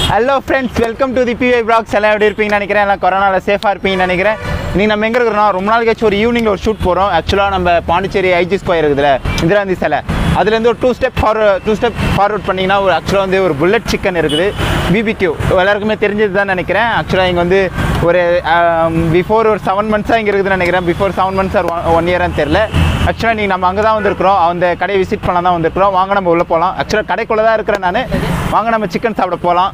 Hello friends welcome to the BI blogs எல்லாம் எப்படி இருப்பீங்கன்னு நினைக்கிறேன் எல்லாம் கொரோனாவில் சேஃபாக இருப்பீங்கன்னு நினைக்கிறேன் இன்னைக்கு நம்ம எங்கே இருக்கிறோம்னா ரொம்ப நாள் கழிச்சு ஒரு ஈவினிங் ஒரு ஷூட் போகிறோம் ஆக்சுவலாக நம்ம பாண்டிச்சேரி ஐஜி ஸ்கொயர் இருக்குதுல்ல இந்திராந்தி சிலை அதுலேருந்து ஒரு two step forward two step forward பண்ணிங்கன்னா ஒரு ஆக்சுவலாக வந்து ஒரு புல்லட் சிக்கன் இருக்குது பிபிக்யூ எல்லாருக்குமே தெரிஞ்சது தான் நினைக்கிறேன் ஆக்சுவலாக இங்கே வந்து ஒரு பிஃபோர் ஒரு செவன் மந்த்ஸாக இங்கே இருக்குதுன்னு நினைக்கிறேன் before seven months or one இயரான்னு தெரில ஆக்சுவலாக நீங்கள் நம்ம அங்கே தான் வந்திருக்கிறோம் அந்த கடையை விசிட் பண்ண தான் வந்திருக்கிறோம் வாங்க நம்ம உள்ளே போகலாம் ஆக்சுவலாக கடைக்குள்ளே தான் இருக்கிறேன் நான் வாங்க நம்ம சிக்கன் சாப்பிட போகலாம்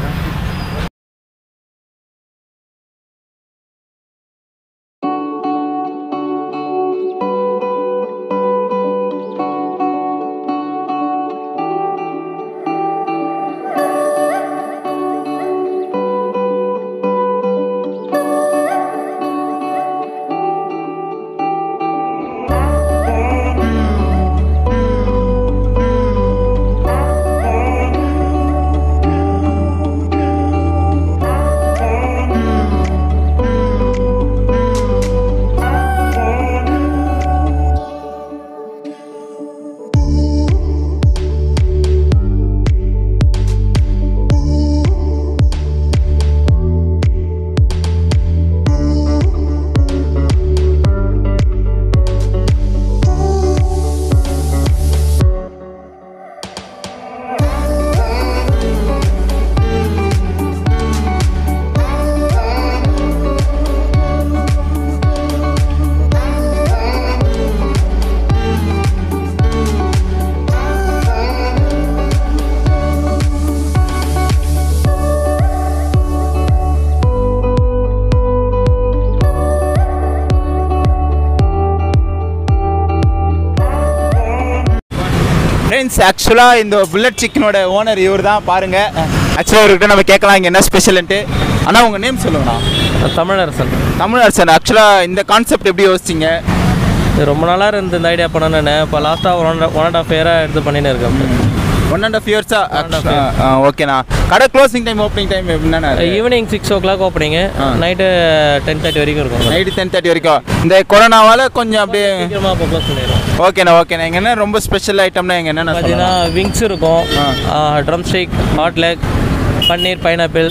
ஃப்ரெண்ட்ஸ் ஆக்சுவலாக இந்த புல்லட் சிக்கனோட ஓனர் இவர் தான் பாருங்கள் ஆக்சுவலாக இவர்கிட்ட நம்ம கேட்கலாம் இங்கே என்ன ஸ்பெஷல்ன்ட்டு ஆனால் உங்கள் நேம் சொல்லுங்கண்ணா தமிழரசன் தமிழரசன் ஆக்சுவலாக இந்த கான்செப்ட் எப்படி யோசிச்சிங்க இது ரொம்ப நாளாக இருந்து இந்த ஐடியா பண்ணணுன்னு இப்போ லாஸ்ட்டாக ஒன் ஒன் அண்ட் ஆஃப் இயராக எடுத்து பண்ணின்னு இருக்கேன் one and half One and half இயர்ஸாக ஓகேண்ணா கடை க்ளோசிங் டைம் ஓப்பனிங் டைம் என்னண்ணா evening six o'clock opening ஆ. நைட்டு டென் தேர்ட்டி வரைக்கும் இருக்கும் நைட்டு டென் தேர்ட்டி வரைக்கும் இந்த கொரோனாவால் கொஞ்சம் அப்படியே சீக்கிரமாக இப்போ க்ளோஸ் பண்ணிடுவோம் ஓகேண்ணா ஓகேண்ணா எங்க என்ன ரொம்ப ஸ்பெஷல் ஐட்டம்னா எங்க என்னென்ன பார்த்தீங்கன்னா சொல்லலாம்? விங்ஸ் இருக்கும் ஆ. Drumstick hot leg paneer pineapple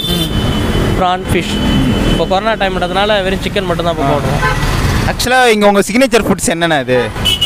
prawn fish இப்போ கொரோனா டைம்ன்றதுனால வெறும் சிக்கன் மட்டும்தான் இப்போ போடுறோம் ஆக்சுவலாக இங்கே உங்கள் சிக்னேச்சர் ஃபுட்ஸ் என்னென்ன இது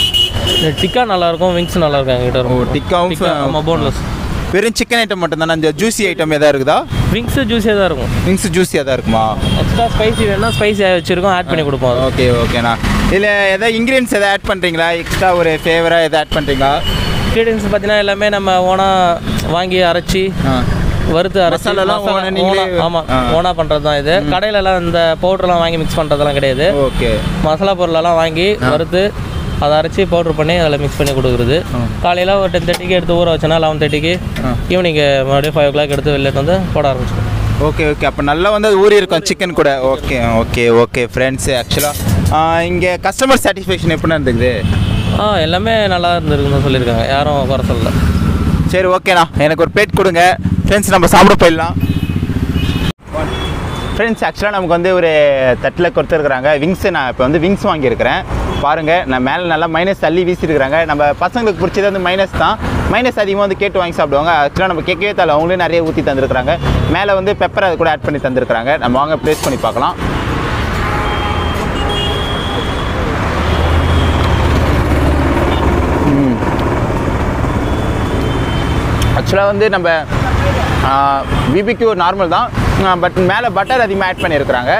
இந்த டிக்கா நல்லாயிருக்கும் விங்ஸ் நல்லாயிருக்கும் எங்ககிட்ட இருக்கும் டிக்காவும் டிக்கா ஆமாம் போன்லெஸ் வெறும் சிக்கன் ஐட்டம் மட்டும் தானே இந்த ஜூசி ஐட்டம் எதாவது இருக்குதா விங்ஸு ஜூஸியாக தான் இருக்கும் விங்ஸ் ஜூஸியாக தான் இருக்குமா எக்ஸ்ட்ரா ஸ்பைசி வேணும்னா ஸ்பைசியாக வச்சுருக்கோம் ஆட் பண்ணி கொடுப்போம் அது. ஓகே ஓகேண்ணா இதில் எதாவது இன்க்ரீடியன்ஸ் எதாவது ஆட் பண்ணுறீங்களா எக்ஸ்ட்ரா ஒரு ஃபேவராக எதாவது ஆட் பண்ணுறீங்களா இன்க்ரீடியன்ஸ் பார்த்தீங்கன்னா எல்லாமே நம்ம ஓனாக வாங்கி அரைச்சி வறுத்து அரைச்சி மசாலாலாம் மசாலா own ஆ நீங்களே- own ஆ- ஆமா ஆ. ஓனாக பண்ணுறது தான் இது கடையிலலாம் இந்த பவுடர்லாம் வாங்கி மிக்ஸ் பண்ணுறதெல்லாம் கிடையாது ஓகே மசாலா பொருளெல்லாம் வாங்கி வறுத்து அதை அரைச்சி பவுடர் பண்ணி அதில் மிக்ஸ் பண்ணி கொடுக்குறது காலையில் ஒரு டென் தேர்ட்டிக்கு எடுத்து ஊற வச்சோன்னா லெவன் தேர்ட்டிக்கு ஆ. ஈவினிங் மறுபடியும் ஃபைவ் ஓ கிளாக் எடுத்து வெளில எடுத்து வந்து போட ஆரம்பிச்சிடும் ஓகே ஓகே அப்போ நல்லா வந்து அது ஊறி இருக்கும் சிக்கன் கூட ஓகே ஓகே ஓகே ஃப்ரெண்ட்ஸ் ஆக்சுவலாக இங்கே கஸ்டமர் சாட்டிஸ்ஃபேக்ஷன் எப்படி இருந்துக்குது ஆ எல்லாமே நல்லா இருந்திருக்குன்னு சொல்லியிருக்காங்க யாரும் குறை சொல்லல சரி ஓகேண்ணா எனக்கு ஒரு பிளேட் கொடுங்க ஃப்ரெண்ட்ஸ் நம்ம சாப்பிட போயிடலாம் ஃப்ரெண்ட்ஸ் ஆக்சுவலாக நமக்கு வந்து ஒரு தட்டில் கொடுத்துருக்குறாங்க விங்ஸு நான் இப்போ வந்து விங்ஸ் வாங்கியிருக்கிறேன் பாருங்கள் நான் மேலே நல்லா மைனஸ் தள்ளி வீசியிருக்கிறாங்க நம்ம பசங்களுக்கு பிடிச்சது வந்து மைனஸ் தான் மைனஸ் அதிகமாக வந்து கேட்டு வாங்கி சாப்பிடுவாங்க ஆக்சுவலாக நம்ம கேட்கவே தேவை அவங்களே நிறைய ஊற்றி தந்திருக்கிறாங்க மேலே வந்து பெப்பர் அது கூட ஆட் பண்ணி தந்திருக்கிறாங்க நம்ம வாங்க ப்ளேஸ் பண்ணி பார்க்கலாம் ஆக்சுவலாக வந்து நம்ம பிபிக்யூ நார்மல் தான் பட் மேலே பட்டர் அதிகமாக ஆட் பண்ணியிருக்கிறாங்க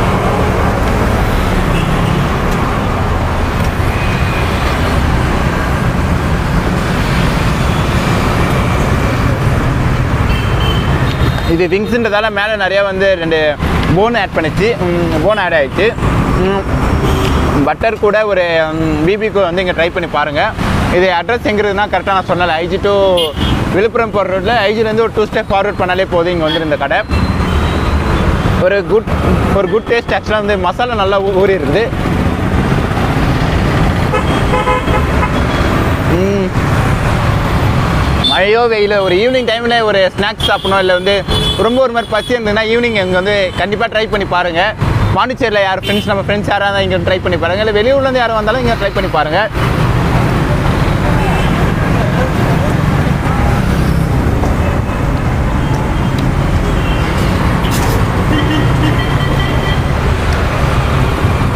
இது விங்ஸுன்றதால மேலே நிறைய வந்து ரெண்டு போன் ஆட் பண்ணிச்சு போன் ஆட் ஆயிடுச்சு பட்டர் கூட ஒரு பிபிக்கு வந்து இங்கே ட்ரை பண்ணி பாருங்கள் இது அட்ரஸ் எங்கே இருக்குதுன்னா கரெக்டாக நான் சொன்னல ஐஜி டு விழுப்புரம் போகிற ரோட்டில் ஐஜிலேருந்து ஒரு டூ ஸ்டெப் ஃபார்வர்ட் பண்ணாலே போதும் இங்கே வந்து இந்த கடை ஒரு குட் ஒரு குட் டேஸ்ட் ஆக்சுவலாக வந்து மசாலா நல்லா ஊ- ஊறி இருக்குது ம். மழையோ வெயில் ஒரு ஈவினிங் டைமில் ஒரு ஸ்நாக்ஸ் சாப்பிடணும் இல்லை வந்து ரொம்ப ஒரு மாதிரி பசி இருந்ததுன்னா ஈவினிங் இங்கே வந்து கண்டிப்பாக ட்ரை பண்ணி பாருங்கள் பாண்டிச்சேரியில் யார் ஃப்ரெண்ட்ஸ் நம்ம ஃப்ரெண்ட்ஸ் யாராக இருந்தால் இங்கே ட்ரை பண்ணி பாருங்கள் இல்லை வெளியூர்லேருந்து யாரும் வந்தாலும் இங்கே ட்ரை பண்ணி பாருங்கள்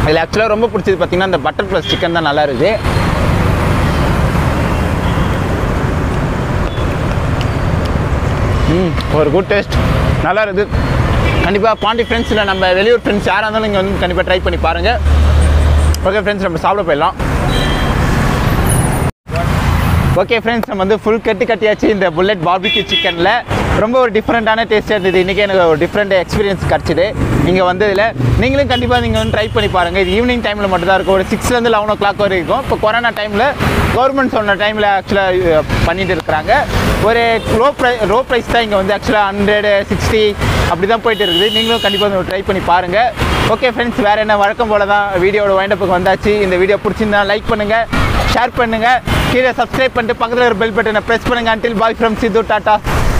இதில் ஆக்சுவலாக ரொம்ப பிடிச்சது பார்த்தீங்கன்னா இந்த பட்டர் ப்ளஸ் சிக்கன் தான் நல்லா இருக்குது ம் ஒரு குட் டேஸ்ட் நல்லா இருக்குது கண்டிப்பாக பாண்டி ஃப்ரெண்ட்ஸில் நம்ம வெளியூர் ஃப்ரெண்ட்ஸ் யாராக இருந்தாலும் நீங்கள் வந்து கண்டிப்பாக ட்ரை பண்ணி பாருங்கள் ஓகே ஃப்ரெண்ட்ஸ் நம்ம சாப்பிட போயிடலாம் ஓகே ஃப்ரெண்ட்ஸ் நம்ம வந்து ஃபுல் கட்டி கட்டியாச்சு இந்த புல்லட் பார்பிக்யூ சிக்கனில் ரொம்ப ஒரு டிஃப்ரெண்ட்டான டேஸ்ட்டாக இருந்தது இன்றைக்கி எனக்கு ஒரு டிஃப்ரெண்ட் எக்ஸ்பீரியன்ஸ் கிடச்சிது இங்கே வந்ததில் நீங்களும் கண்டிப்பாக நீங்கள் வந்து ட்ரை பண்ணி பாருங்கள் இது ஈவினிங் டைமில் மட்டும் தான் இருக்கும் ஒரு சிக்ஸ்லேருந்து லெவன் ஓ கிளாக் வரைக்கும் இப்போ கொரோனா டைமில் கவர்மெண்ட் சொன்ன டைமில் ஆக்சுவலாக பண்ணிட்டு இருக்கிறாங்க ஒரு லோ ப்ரை லோ ப்ரைஸ் தான் இங்கே வந்து ஆக்சுவலாக ஹண்ட்ரடு சிக்ஸ்டி அப்படி தான் போயிட்டு இருக்குது நீங்களும் கண்டிப்பாக ட்ரை பண்ணி பாருங்கள் ஓகே ஃப்ரெண்ட்ஸ் வேறு என்ன வழக்கம் போல தான் வீடியோட வைண்டப்புக்கு வந்தாச்சு இந்த வீடியோ பிடிச்சிருந்தா லைக் பண்ணுங்கள் ஷேர் பண்ணுங்கள் கீழே சப்ஸ்கிரைப் பண்ணிட்டு பக்கத்தில் ஒரு பெல் பட்டனை ப்ரெஸ் பண்ணுங்கள் until bye from Sidhu tata